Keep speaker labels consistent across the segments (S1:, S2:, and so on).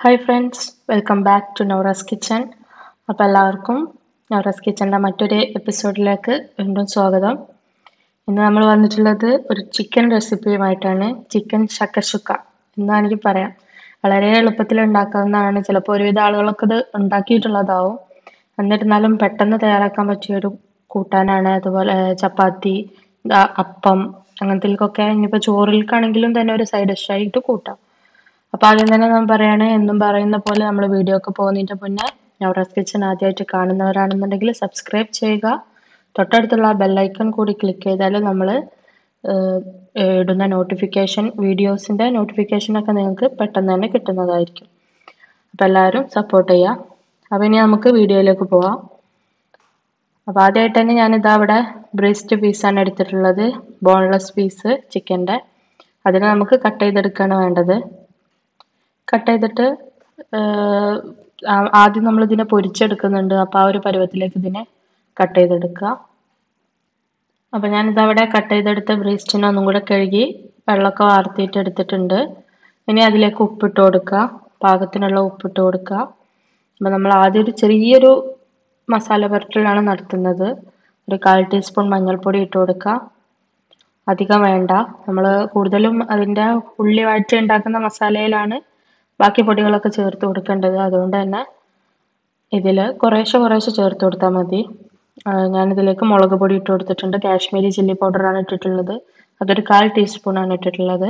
S1: hi friends welcome back to Nouras kitchen അപ്പോൾ എല്ലാവർക്കും നൗറാസ് കിച്ചണിൻ്റെ മറ്റൊരു എപ്പിസോഡിലേക്ക് വീണ്ടും സ്വാഗതം ഇന്ന് നമ്മൾ വന്നിട്ടുള്ളത് ഒരു ചിക്കൻ റെസിപ്പിയുമായിട്ടാണ് ചിക്കൻ ഷക്കഷുക്ക എന്നാണ് എനിക്ക് പറയാം വളരെ എളുപ്പത്തിൽ ഉണ്ടാക്കാവുന്നതാണ് ചിലപ്പോൾ ഒരുവിധ ആളുകളൊക്കെ ഇത് ഉണ്ടാക്കിയിട്ടുള്ളതാവും എന്നിരുന്നാലും പെട്ടെന്ന് തയ്യാറാക്കാൻ പറ്റിയ ഒരു കൂട്ടാനാണ് അതുപോലെ ചപ്പാത്തി ദാ അപ്പം അങ്ങനത്തേക്കൊക്കെ ഇനിയിപ്പോൾ ചോറിലേക്കാണെങ്കിലും തന്നെ ഒരു സൈഡ് ഡിഷായിട്ട് കൂട്ടാം അപ്പോൾ ആദ്യം തന്നെ ഞാൻ പറയാണ് എന്നും പറയുന്ന പോലെ നമ്മൾ വീഡിയോ ഒക്കെ പോകുന്നതിൻ്റെ മുന്നേ നവറാസ് കിച്ചൺ ആദ്യമായിട്ട് കാണുന്നവരാണെന്നുണ്ടെങ്കിൽ സബ്സ്ക്രൈബ് ചെയ്യുക തൊട്ടടുത്തുള്ള ബെല്ലൈക്കൺ കൂടി ക്ലിക്ക് ചെയ്താൽ നമ്മൾ ഇടുന്ന നോട്ടിഫിക്കേഷൻ വീഡിയോസിൻ്റെ നോട്ടിഫിക്കേഷനൊക്കെ നിങ്ങൾക്ക് പെട്ടെന്ന് തന്നെ കിട്ടുന്നതായിരിക്കും അപ്പോൾ എല്ലാവരും സപ്പോർട്ട് ചെയ്യുക അപ്പോൾ ഇനി നമുക്ക് വീഡിയോയിലേക്ക് പോവാം അപ്പോൾ ആദ്യമായിട്ട് തന്നെ ഞാനിതാ അവിടെ ബ്രേസ്റ്റ് പീസാണ് എടുത്തിട്ടുള്ളത് ബോൺലെസ് പീസ് ചിക്കൻ്റെ അതിനെ നമുക്ക് കട്ട് ചെയ്തെടുക്കുകയാണ് വേണ്ടത് കട്ട് ചെയ്തിട്ട് ആദ്യം നമ്മൾ ഇതിനെ പൊരിച്ചെടുക്കുന്നുണ്ട് അപ്പോൾ ആ ഒരു പരുവത്തിലേക്ക് ഇതിനെ കട്ട് ചെയ്തെടുക്കുക അപ്പോൾ ഞാനിതവിടെ കട്ട് ചെയ്തെടുത്ത ബ്രേസ്റ്റിനെ ഒന്നും കൂടെ കഴുകി വെള്ളമൊക്കെ വാർത്തിയിട്ട് എടുത്തിട്ടുണ്ട് ഇനി അതിലേക്ക് ഉപ്പിട്ട് കൊടുക്കുക പാകത്തിനുള്ള ഉപ്പിട്ട് കൊടുക്കുക അപ്പോൾ നമ്മൾ ആദ്യം ഒരു ചെറിയൊരു മസാല പുരട്ടലാണ് നടത്തുന്നത് ഒരു കാൽ ടീസ്പൂൺ മഞ്ഞൾപ്പൊടി ഇട്ട് കൊടുക്കുക അധികം വേണ്ട നമ്മൾ കൂടുതലും അതിൻ്റെ ഉള്ളി വഴറ്റി ഉണ്ടാക്കുന്ന മസാലയിലാണ് ബാക്കി പൊടികളൊക്കെ ചേർത്ത് കൊടുക്കേണ്ടത് അതുകൊണ്ട് തന്നെ ഇതിൽ കുറേശ്ശെ കുറേശ്ശെ ചേർത്ത് കൊടുത്താൽ മതി ഞാനിതിലേക്ക് മുളക് പൊടി ഇട്ട് കൊടുത്തിട്ടുണ്ട് കാശ്മീരി ചില്ലി പൗഡറാണ് ഇട്ടിട്ടുള്ളത് അതൊരു കാൽ ടീസ്പൂണാണ് ഇട്ടിട്ടുള്ളത്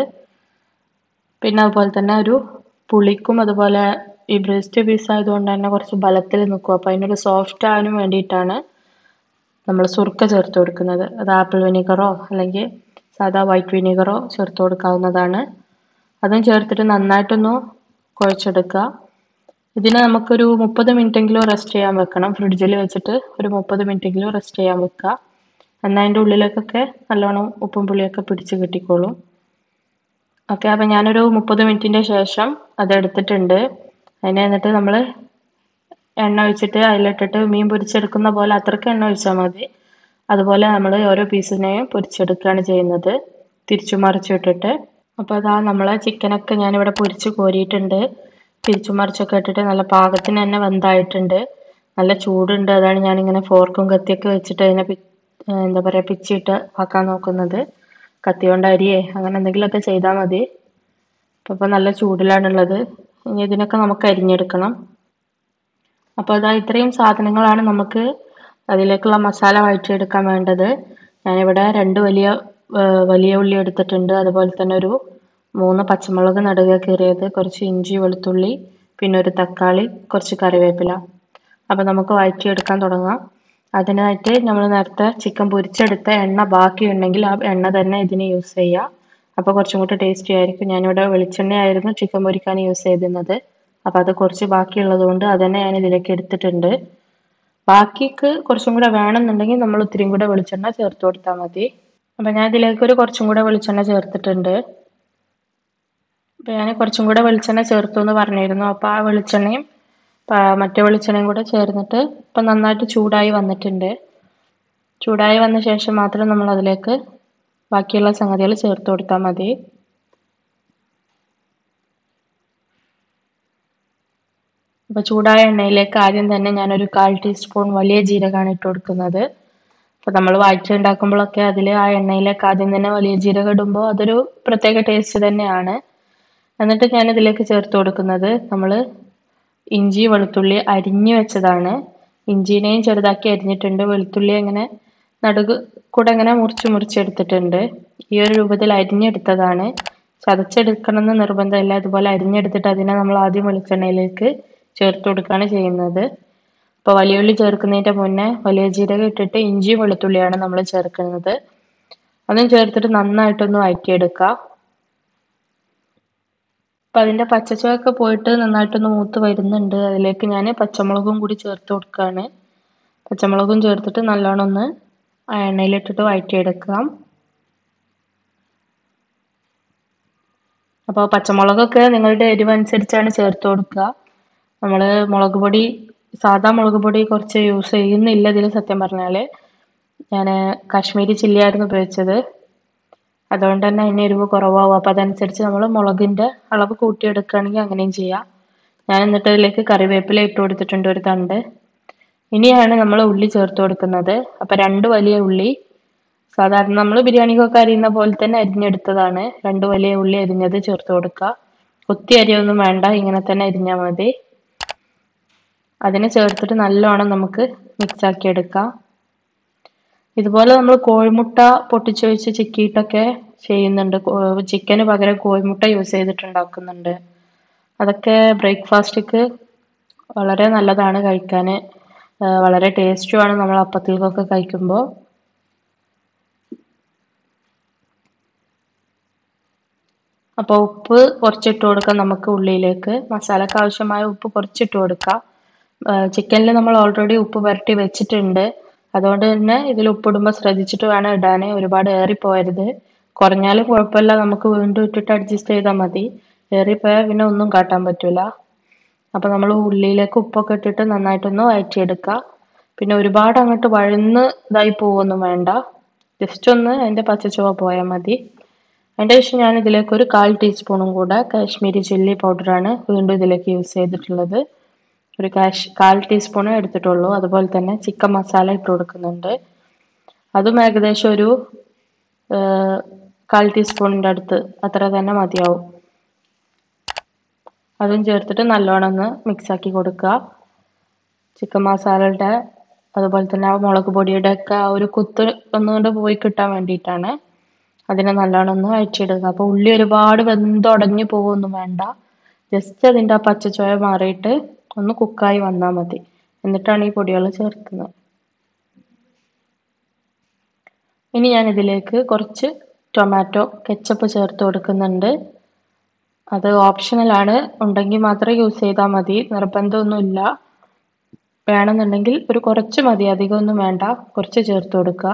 S1: പിന്നെ അതുപോലെ തന്നെ ഒരു പുളിക്കും അതുപോലെ ഈ ബ്രസ്റ്റ് പീസ് ആയതുകൊണ്ട് തന്നെ കുറച്ച് ബലത്തിൽ നിൽക്കും അപ്പോൾ അതിനൊരു സോഫ്റ്റ് ആകാനും വേണ്ടിയിട്ടാണ് നമ്മൾ സുർക്ക ചേർത്ത് കൊടുക്കുന്നത് അത് ആപ്പിൾ വിനീഗറോ അല്ലെങ്കിൽ സാധാ വൈറ്റ് വിനീഗറോ ചേർത്ത് കൊടുക്കാവുന്നതാണ് അതും ചേർത്തിട്ട് നന്നായിട്ടൊന്ന് കുഴച്ചെടുക്കുക ഇതിനെ നമുക്കൊരു മുപ്പത് മിനിറ്റെങ്കിലും റെസ്റ്റ് ചെയ്യാൻ വെക്കണം ഫ്രിഡ്ജിൽ വെച്ചിട്ട് ഒരു മുപ്പത് മിനിറ്റെങ്കിലും റെസ്റ്റ് ചെയ്യാൻ വെക്കുക എന്നാൽ അതിൻ്റെ ഉള്ളിലേക്കൊക്കെ നല്ലോണം ഉപ്പും പുളിയൊക്കെ പിടിച്ച് കിട്ടിക്കോളും ഓക്കെ അപ്പം ഞാനൊരു മുപ്പത് മിനിറ്റിൻ്റെ ശേഷം അതെടുത്തിട്ടുണ്ട് അതിനെ എന്നിട്ട് നമ്മൾ എണ്ണ ഒഴിച്ചിട്ട് അതിലിട്ടിട്ട് മീൻ പൊരിച്ചെടുക്കുന്ന പോലെ അത്രയ്ക്ക് എണ്ണ ഒഴിച്ചാൽ മതി അതുപോലെ നമ്മൾ ഓരോ പീസിനെയും പൊരിച്ചെടുക്കുകയാണ് ചെയ്യുന്നത് തിരിച്ചു മറിച്ചിട്ടിട്ട് അപ്പോൾ അതാ നമ്മളെ ചിക്കനൊക്കെ ഞാനിവിടെ പൊരിച്ച് കോരിയിട്ടുണ്ട് തിരിച്ചു മറിച്ചൊക്കെ ഇട്ടിട്ട് നല്ല പാകത്തിന് തന്നെ വെന്തായിട്ടുണ്ട് നല്ല ചൂടുണ്ട് അതാണ് ഞാനിങ്ങനെ ഫോർക്കും കത്തിയൊക്കെ വെച്ചിട്ട് അതിനെ എന്താ പറയുക പിച്ചിട്ട് ആക്കാൻ നോക്കുന്നത് കത്തി കൊണ്ട് അരിയേ അങ്ങനെ എന്തെങ്കിലുമൊക്കെ ചെയ്താൽ മതി അപ്പോൾ ഇപ്പോൾ നല്ല ചൂടിലാണുള്ളത് ഇനി ഇതിനൊക്കെ നമുക്ക് അരിഞ്ഞെടുക്കണം അപ്പോൾ അതാ ഇത്രയും സാധനങ്ങളാണ് നമുക്ക് അതിലേക്കുള്ള മസാല വഴറ്റിയെടുക്കാൻ വേണ്ടത് ഞാനിവിടെ രണ്ട് വലിയ വലിയ ഉള്ളി എടുത്തിട്ടുണ്ട് അതുപോലെ തന്നെ ഒരു മൂന്ന് പച്ചമുളക് നടുക കീറിയത് കുറച്ച് ഇഞ്ചി വെളുത്തുള്ളി പിന്നെ ഒരു തക്കാളി കുറച്ച് കറിവേപ്പില അപ്പോൾ നമുക്ക് വഴറ്റിയെടുക്കാൻ തുടങ്ങാം അതിനായിട്ട് നമ്മൾ നേരത്തെ ചിക്കൻ പൊരിച്ചെടുത്ത എണ്ണ ബാക്കിയുണ്ടെങ്കിൽ ആ എണ്ണ തന്നെ ഇതിന് യൂസ് ചെയ്യുക അപ്പോൾ കുറച്ചും കൂടി ടേസ്റ്റി ആയിരിക്കും ഞാനിവിടെ വെളിച്ചെണ്ണയായിരുന്നു ചിക്കൻ പൊരിക്കാൻ യൂസ് ചെയ്തിരുന്നത് അപ്പോൾ അത് കുറച്ച് ബാക്കിയുള്ളത് കൊണ്ട് അതന്നെ ഞാൻ ഇതിലേക്ക് എടുത്തിട്ടുണ്ട് ബാക്കിക്ക് കുറച്ചും കൂടെ വേണമെന്നുണ്ടെങ്കിൽ നമ്മൾ ഒത്തിരിയും കൂടെ വെളിച്ചെണ്ണ ചേർത്ത് കൊടുത്താൽ മതി അപ്പോൾ ഞാൻ ഇതിലേക്ക് ഒരു കുറച്ചും കൂടെ വെളിച്ചെണ്ണ ചേർത്തിട്ടുണ്ട് അപ്പോൾ ഞാൻ കുറച്ചും കൂടെ വെളിച്ചെണ്ണ ചേർത്തു എന്ന് പറഞ്ഞിരുന്നു അപ്പോൾ ആ വെളിച്ചെണ്ണയും മറ്റേ വെളിച്ചെണ്ണയും കൂടെ ചേർന്നിട്ട് ഇപ്പം നന്നായിട്ട് ചൂടായി വന്നിട്ടുണ്ട് ചൂടായി വന്ന ശേഷം മാത്രം നമ്മൾ അതിലേക്ക് ബാക്കിയുള്ള സംഗതികൾ ചേർത്ത് കൊടുത്താൽ മതി അപ്പോൾ ചൂടായ എണ്ണയിലേക്ക് ആദ്യം തന്നെ ഞാനൊരു കാൽ ടീസ്പൂൺ വലിയ ജീരകമാണ് ഇട്ട് കൊടുക്കുന്നത് അപ്പോൾ നമ്മൾ വഴറ്റി ഉണ്ടാക്കുമ്പോഴൊക്കെ അതിൽ ആ എണ്ണയിലേക്ക് ആദ്യം തന്നെ വലിയ ജീരകം ഇടുമ്പോൾ അതൊരു പ്രത്യേക ടേസ്റ്റ് തന്നെയാണ് എന്നിട്ട് ഞാൻ ഇതിലേക്ക് ചേർത്ത് കൊടുക്കുന്നത് നമ്മൾ ഇഞ്ചി വെളുത്തുള്ളി അരിഞ്ഞു വെച്ചതാണ് ഇഞ്ചിനെയും ചെറുതാക്കി അരിഞ്ഞിട്ടുണ്ട് വെളുത്തുള്ളി അങ്ങനെ നടുക്ക് കൂടെ ഇങ്ങനെ മുറിച്ച് മുറിച്ചെടുത്തിട്ടുണ്ട് ഈ ഒരു രൂപത്തിൽ അരിഞ്ഞെടുത്തതാണ് ചതച്ചെടുക്കണമെന്ന് നിർബന്ധമില്ല അതുപോലെ അരിഞ്ഞെടുത്തിട്ട് അതിനെ നമ്മൾ ആദ്യം വെളിച്ചെണ്ണയിലേക്ക് ചേർത്ത് കൊടുക്കുകയാണ് ചെയ്യുന്നത് അപ്പോൾ വലിയ ഉള്ളി ചേർക്കുന്നതിൻ്റെ മുന്നേ വലിയ ജീരകം ഇട്ടിട്ട് ഇഞ്ചിയും വെളുത്തുള്ളിയാണ് നമ്മൾ ചേർക്കുന്നത് അതും ചേർത്തിട്ട് നന്നായിട്ടൊന്ന് വഴറ്റിയെടുക്കുക അപ്പം അതിൻ്റെ പച്ചച്ചുവയൊക്കെ പോയിട്ട് നന്നായിട്ടൊന്ന് മൂത്ത് വരുന്നുണ്ട് അതിലേക്ക് ഞാൻ പച്ചമുളകും കൂടി ചേർത്ത് കൊടുക്കുകയാണ് പച്ചമുളകും ചേർത്തിട്ട് നല്ലോണം ഒന്ന് ആ എണ്ണയിലിട്ടിട്ട് വഴറ്റിയെടുക്കാം അപ്പോൾ പച്ചമുളകൊക്കെ നിങ്ങളുടെ എരിവ് അനുസരിച്ചാണ് ചേർത്ത് കൊടുക്കുക നമ്മൾ മുളക് പൊടി സാധാ മുളക് പൊടി കുറച്ച് യൂസ് ചെയ്യുന്നില്ല ഇതിൽ സത്യം പറഞ്ഞാൽ ഞാൻ കാശ്മീരി ചില്ലിയായിരുന്നു ഉപയോഗിച്ചത് അതുകൊണ്ട് തന്നെ അതിന് എരിവ് കുറവാകും അപ്പോൾ അതനുസരിച്ച് നമ്മൾ മുളകിൻ്റെ അളവ് കൂട്ടിയെടുക്കുകയാണെങ്കിൽ അങ്ങനെയും ചെയ്യാം ഞാൻ എന്നിട്ട് അതിലേക്ക് കറിവേപ്പില ഇട്ട് കൊടുത്തിട്ടുണ്ട് ഒരു തണ്ട് ഇനിയാണ് നമ്മൾ ഉള്ളി ചേർത്ത് കൊടുക്കുന്നത് അപ്പം രണ്ട് വലിയ ഉള്ളി സാധാരണ നമ്മൾ ബിരിയാണിക്കൊക്കെ അരിയുന്ന പോലെ തന്നെ അരിഞ്ഞെടുത്തതാണ് രണ്ട് വലിയ ഉള്ളി അരിഞ്ഞത് ചേർത്ത് കൊടുക്കുക കുത്തി അരിയൊന്നും വേണ്ട ഇങ്ങനെ തന്നെ അരിഞ്ഞാൽ മതി അതിനെ ചേർത്തിട്ട് നല്ലോണം നമുക്ക് മിക്സ് ആക്കി എടുക്കാം ഇതുപോലെ നമ്മൾ കോഴിമുട്ട പൊട്ടിച്ച് വെച്ച് ചിക്കിയിട്ടൊക്കെ ചെയ്യുന്നുണ്ട് ചിക്കന് പകരം കോഴിമുട്ട യൂസ് ചെയ്തിട്ടുണ്ടാക്കുന്നുണ്ട് അതൊക്കെ ബ്രേക്ക്ഫാസ്റ്റിക്ക് വളരെ നല്ലതാണ് കഴിക്കാൻ വളരെ ടേസ്റ്റുമാണ് നമ്മൾ അപ്പത്തിലേക്കൊക്കെ കഴിക്കുമ്പോൾ അപ്പോൾ ഉപ്പ് കുറച്ചിട്ട് കൊടുക്കാം നമുക്ക് ഉള്ളിയിലേക്ക് മസാലക്ക് ആവശ്യമായ ഉപ്പ് കുറച്ചിട്ട് കൊടുക്കാം ചിക്കനിൽ നമ്മൾ ഓൾറെഡി ഉപ്പ് പുരട്ടി വെച്ചിട്ടുണ്ട് അതുകൊണ്ട് തന്നെ ഇതിൽ ഉപ്പിടുമ്പോൾ ശ്രദ്ധിച്ചിട്ട് വേണം ഇടാൻ ഒരുപാട് ഏറിപ്പോയരുത് കുറഞ്ഞാലും കുഴപ്പമില്ല നമുക്ക് വീണ്ടും ഇട്ടിട്ട് അഡ്ജസ്റ്റ് ചെയ്താൽ മതി ഏറിപ്പോയാൽ പിന്നെ ഒന്നും കാട്ടാൻ പറ്റില്ല അപ്പോൾ നമ്മൾ ഉള്ളിയിലേക്ക് ഉപ്പൊക്കെ ഇട്ടിട്ട് നന്നായിട്ടൊന്ന് വഴറ്റിയെടുക്കുക പിന്നെ ഒരുപാട് അങ്ങോട്ട് വഴന്ന് ഇതായി പോവൊന്നും വേണ്ട ജസ്റ്റ് ഒന്ന് അതിൻ്റെ പച്ചച്ചുവ പോയാൽ മതി അതിൻ്റെ ശേഷം ഞാൻ ഇതിലേക്ക് ഒരു കാൽ ടീസ്പൂണും കൂടെ കാശ്മീരി ചില്ലി പൗഡറാണ് വീണ്ടും ഇതിലേക്ക് യൂസ് ചെയ്തിട്ടുള്ളത് ഒരു കാഷ് കാൽ ടീസ്പൂണേ എടുത്തിട്ടുള്ളൂ അതുപോലെ തന്നെ ചിക്കൻ മസാല ഇട്ട് കൊടുക്കുന്നുണ്ട് അതും ഏകദേശം ഒരു കാൽ ടീസ്പൂണിൻ്റെ അടുത്ത് അത്ര തന്നെ മതിയാവും അതും ചേർത്തിട്ട് നല്ലോണം ഒന്ന് മിക്സാക്കി കൊടുക്കുക ചിക്കൻ മസാലയുടെ അതുപോലെ തന്നെ ആ മുളക് പൊടിയുടെ ഒക്കെ ആ ഒരു കുത്ത് ഒന്നുകൊണ്ട് പോയി കിട്ടാൻ വേണ്ടിയിട്ടാണ് അതിനെ നല്ലോണം ഒന്ന് അയച്ചിടുക അപ്പോൾ ഉള്ളി ഒരുപാട് വെന്തുടഞ്ഞു പോകുമൊന്നും വേണ്ട ജസ്റ്റ് അതിൻ്റെ ആ പച്ചച്ചോയ മാറിയിട്ട് ഒന്ന് കുക്കായി വന്നാൽ മതി എന്നിട്ടാണ് ഈ പൊടികൾ ചേർക്കുന്നത് ഇനി ഞാൻ ഇതിലേക്ക് കുറച്ച് ടൊമാറ്റോ കെച്ചപ്പ് ചേർത്ത് കൊടുക്കുന്നുണ്ട് അത് ഓപ്ഷണലാണ് ഉണ്ടെങ്കിൽ മാത്രം യൂസ് ചെയ്താൽ മതി നിർബന്ധമൊന്നുമില്ല വേണമെന്നുണ്ടെങ്കിൽ ഒരു കുറച്ച് മതി അധികമൊന്നും വേണ്ട കുറച്ച് ചേർത്ത് കൊടുക്കുക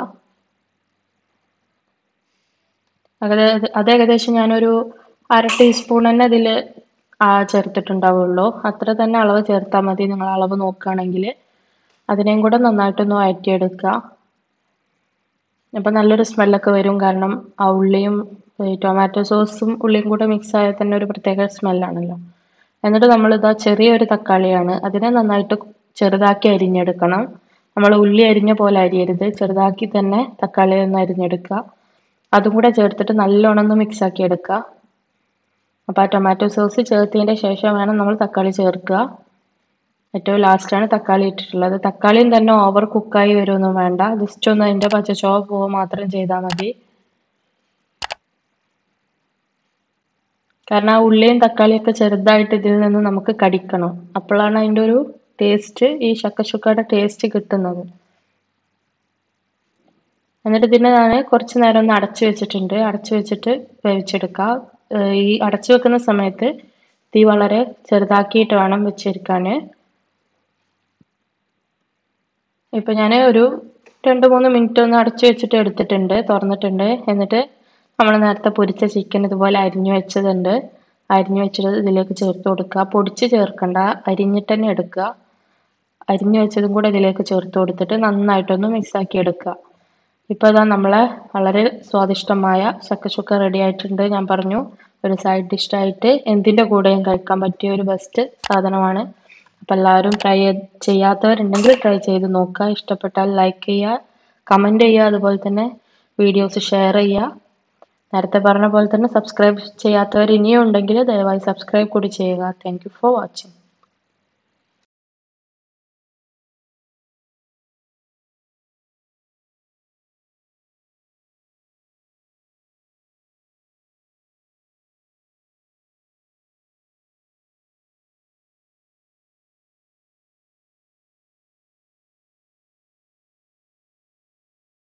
S1: അത് ഏകദേശം ഞാനൊരു അര ടീസ്പൂൺ തന്നെ ഇതിൽ ചേർത്തിട്ടുണ്ടാവുള്ളൂ അത്ര തന്നെ അളവ് ചേർത്താൽ മതി നിങ്ങൾ അളവ് നോക്കുകയാണെങ്കിൽ അതിനെയും കൂടെ നന്നായിട്ടൊന്ന് വഴറ്റിയെടുക്കുക അപ്പം നല്ലൊരു സ്മെല്ലൊക്കെ വരും കാരണം ആ ഉള്ളിയും ടൊമാറ്റോ സോസും ഉള്ളിയും കൂടെ മിക്സ് ആയാൽ തന്നെ ഒരു പ്രത്യേക സ്മെല്ലാണല്ലോ എന്നിട്ട് നമ്മളിതാ ചെറിയൊരു തക്കാളിയാണ് അതിനെ നന്നായിട്ട് ചെറുതാക്കി അരിഞ്ഞെടുക്കണം നമ്മൾ ഉള്ളി അരിഞ്ഞ പോലെ അരിയരുത് ചെറുതാക്കി തന്നെ തക്കാളി ഒന്ന് അരിഞ്ഞെടുക്കുക അതും കൂടെ ചേർത്തിട്ട് നല്ലോണം ഒന്ന് മിക്സ് ആക്കി എടുക്കുക അപ്പോൾ ആ ടൊമാറ്റോ സോസ് ചേർത്തതിൻ്റെ ശേഷം വേണം നമ്മൾ തക്കാളി ചേർക്കുക ഏറ്റവും ലാസ്റ്റാണ് തക്കാളി ഇട്ടിട്ടുള്ളത് തക്കാളിയും തന്നെ ഓവർ കുക്കായി വരുമൊന്നും വേണ്ട ജസ്റ്റ് ഒന്ന് അതിൻ്റെ പച്ചച്ചോവ പോവുക മാത്രം ചെയ്താൽ മതി കാരണം ആ ഉള്ളിയും തക്കാളിയൊക്കെ ചെറുതായിട്ട് ഇതിൽ നിന്ന് നമുക്ക് കടിക്കണം അപ്പോഴാണ് അതിൻ്റെ ഒരു ടേസ്റ്റ് ഈ ശക്കശുക്കയുടെ ടേസ്റ്റ് കിട്ടുന്നത് എന്നിട്ട് ഇതിനെ ഞാൻ കുറച്ച് നേരം ഒന്ന് അടച്ചു വെച്ചിട്ടുണ്ട് അടച്ചു വെച്ചിട്ട് വേവിച്ചെടുക്കുക ഈ അടച്ചു വെക്കുന്ന സമയത്ത് തീ വളരെ ചെറുതാക്കിയിട്ട് വേണം വെച്ചിരിക്കാൻ ഇപ്പം ഞാൻ ഒരു രണ്ട് മൂന്ന് മിനിറ്റ് ഒന്ന് അടച്ചു വെച്ചിട്ട് എടുത്തിട്ടുണ്ട് തുറന്നിട്ടുണ്ട് എന്നിട്ട് നമ്മൾ നേരത്തെ പൊരിച്ച ചിക്കൻ ഇതുപോലെ അരിഞ്ഞു വെച്ചതുണ്ട് അരിഞ്ഞു വെച്ചിട്ട് ഇതിലേക്ക് ചേർത്ത് കൊടുക്കുക പൊടിച്ച് ചേർക്കണ്ട അരിഞ്ഞിട്ട് തന്നെ എടുക്കുക അരിഞ്ഞു വെച്ചതും കൂടെ ഇതിലേക്ക് ചേർത്ത് കൊടുത്തിട്ട് നന്നായിട്ടൊന്ന് മിക്സാക്കി എടുക്കുക ഇപ്പോൾ ഇതാ നമ്മളെ വളരെ സ്വാദിഷ്ടമായ ചക്കച്ചുക്ക റെഡി ആയിട്ടുണ്ട് ഞാൻ പറഞ്ഞു ഒരു സൈഡ് ഡിഷായിട്ട് എന്തിൻ്റെ കൂടെയും കഴിക്കാൻ പറ്റിയ ഒരു ബെസ്റ്റ് സാധനമാണ് അപ്പോൾ എല്ലാവരും ട്രൈ ചെയ്യാത്തവരുണ്ടെങ്കിൽ ട്രൈ ചെയ്ത് നോക്കുക ഇഷ്ടപ്പെട്ടാൽ ലൈക്ക് ചെയ്യുക കമൻറ്റ് ചെയ്യുക അതുപോലെ തന്നെ വീഡിയോസ് ഷെയർ ചെയ്യുക നേരത്തെ പറഞ്ഞ പോലെ തന്നെ സബ്സ്ക്രൈബ് ചെയ്യാത്തവർ ഇനിയും ഉണ്ടെങ്കിൽ ദയവായി സബ്സ്ക്രൈബ് കൂടി ചെയ്യുക താങ്ക് ഫോർ വാച്ചിങ്